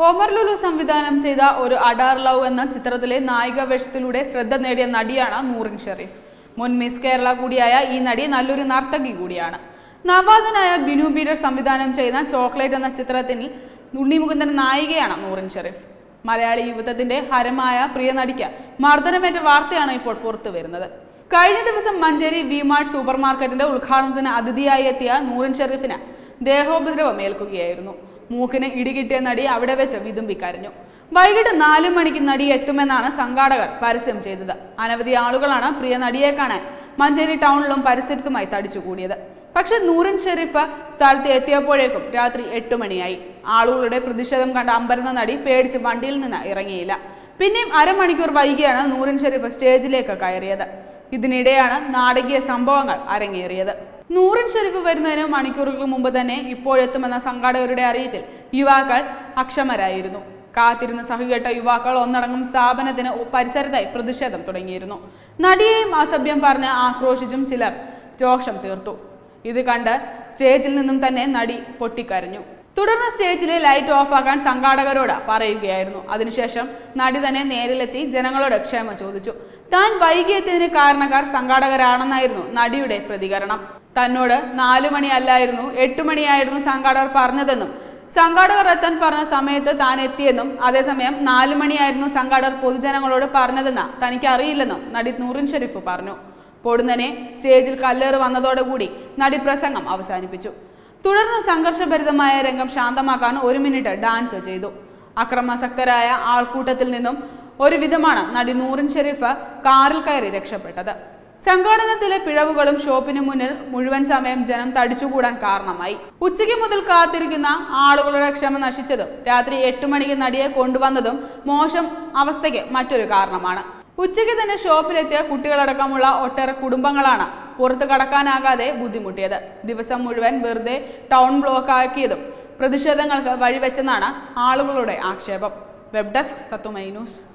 ഒമർ ലുലു സംവിധാനം ചെയ്ത ഒരു അഡാർ ലവ് എന്ന ചിത്രത്തിലെ നായിക വേഷത്തിലൂടെ ശ്രദ്ധ നേടിയ നടിയാണ് നൂറിൻ ഷെറീഫ് മുൻ മിസ് കേരള കൂടിയായ ഈ നടി നല്ലൊരു നർത്തകി കൂടിയാണ് നവാദനായ ബിനു പീറ്റർ സംവിധാനം ചെയ്യുന്ന ചോക്ലേറ്റ് എന്ന ചിത്രത്തിൽ ഉണ്ണിമുകുന്ദൻ നായികയാണ് നൂറിൻ ഷെറീഫ് മലയാളി യുവത്വത്തിന്റെ ഹരമായ പ്രിയ നടിക്ക് മർദ്ദനമേറ്റ വാർത്തയാണ് ഇപ്പോൾ പുറത്തു വരുന്നത് കഴിഞ്ഞ ദിവസം മഞ്ചേരി വി മാർട്ട് സൂപ്പർ മാർക്കറ്റിന്റെ ഉദ്ഘാടനത്തിന് അതിഥിയായി എത്തിയ നൂറിൻ ഷെറീഫിന് ദേഹോപദ്രവം ഏൽക്കുകയായിരുന്നു മൂക്കിന് ഇടികിട്ടിയ നടി അവിടെ വെച്ച് വിതുമ്പി കരഞ്ഞു വൈകിട്ട് നാലു മണിക്ക് നടി എത്തുമെന്നാണ് സംഘാടകർ പരസ്യം ചെയ്തത് അനവധി ആളുകളാണ് പ്രിയ നടിയെ കാണാൻ മഞ്ചേരി ടൗണിലും പരിസരത്തുമായി തടിച്ചുകൂടിയത് പക്ഷെ നൂറിൻ ഷെരീഫ് സ്ഥലത്ത് എത്തിയപ്പോഴേക്കും രാത്രി എട്ട് മണിയായി ആളുകളുടെ പ്രതിഷേധം കണ്ട അമ്പരന്ന നടി പേടിച്ച് വണ്ടിയിൽ നിന്ന് ഇറങ്ങിയില്ല പിന്നെയും അരമണിക്കൂർ വൈകിയാണ് നൂറിൻ ഷെരീഫ് സ്റ്റേജിലേക്ക് കയറിയത് ഇതിനിടെയാണ് നാടകീയ സംഭവങ്ങൾ അരങ്ങേറിയത് നൂറിൻ ഷെരീഫ് വരുന്നതിന് മണിക്കൂറുകൾ മുമ്പ് തന്നെ ഇപ്പോഴെത്തുമെന്ന സംഘാടകരുടെ അറിയിപ്പിൽ യുവാക്കൾ അക്ഷമരായിരുന്നു കാത്തിരുന്ന് സഹികെട്ട യുവാക്കൾ ഒന്നടങ്കം സ്ഥാപനത്തിന് പരിസരത്തായി പ്രതിഷേധം തുടങ്ങിയിരുന്നു നടിയെയും അസഭ്യം പറഞ്ഞ് ആക്രോശിച്ചും ചിലർ രോഷം തീർത്തു ഇത് കണ്ട് സ്റ്റേജിൽ നിന്നും തന്നെ നടി പൊട്ടിക്കരഞ്ഞു തുടർന്ന് സ്റ്റേജിലെ ലൈറ്റ് ഓഫാക്കാൻ സംഘാടകരോട് പറയുകയായിരുന്നു അതിനുശേഷം നടി തന്നെ നേരിലെത്തി ജനങ്ങളോട് ക്ഷമ ചോദിച്ചു താൻ വൈകിയെത്തിയതിന് കാരണക്കാർ സംഘാടകരാണെന്നായിരുന്നു നടിയുടെ പ്രതികരണം തന്നോട് നാലു മണി അല്ലായിരുന്നു എട്ട് മണിയായിരുന്നു സംഘാടകർ പറഞ്ഞതെന്നും സംഘാടകർ എത്താൻ പറഞ്ഞ സമയത്ത് താൻ എത്തിയെന്നും അതേസമയം നാലു മണിയായിരുന്നു സംഘാടകർ പൊതുജനങ്ങളോട് പറഞ്ഞതെന്ന് തനിക്ക് അറിയില്ലെന്നും നടി നൂറിൻ ഷെരീഫ് പറഞ്ഞു പൊടുന്നനെ സ്റ്റേജിൽ കല്ലേറ് വന്നതോടുകൂടി നടി പ്രസംഗം അവസാനിപ്പിച്ചു തുടർന്ന് സംഘർഷഭരിതമായ രംഗം ശാന്തമാക്കാൻ ഒരു മിനിറ്റ് ഡാൻസ് ചെയ്തു അക്രമാസക്തരായ ആൾക്കൂട്ടത്തിൽ നിന്നും ഒരു വിധമാണ് നടി നൂറിൻ ഷെരീഫ് കാറിൽ കയറി രക്ഷപ്പെട്ടത് സംഘാടനത്തിലെ പിഴവുകളും ഷോപ്പിന് മുന്നിൽ മുഴുവൻ സമയം ജനം തടിച്ചുകൂടാൻ കാരണമായി ഉച്ചയ്ക്ക് മുതൽ കാത്തിരിക്കുന്ന ആളുകളുടെ ക്ഷമ നശിച്ചതും രാത്രി എട്ട് മണിക്ക് നടിയെ കൊണ്ടുവന്നതും മോശം അവസ്ഥയ്ക്ക് മറ്റൊരു കാരണമാണ് ഉച്ചയ്ക്ക് തന്നെ ഷോപ്പിലെത്തിയ കുട്ടികളടക്കമുള്ള ഒട്ടേറെ കുടുംബങ്ങളാണ് പുറത്തു കടക്കാനാകാതെ ബുദ്ധിമുട്ടിയത് ദിവസം മുഴുവൻ വെറുതെ ടൗൺ ബ്ലോക്ക് ആക്കിയതും പ്രതിഷേധങ്ങൾക്ക് വഴിവെച്ചെന്നാണ് ആളുകളുടെ ആക്ഷേപം വെബ് ഡെസ്ക് തത്തുമൈ ന്യൂസ്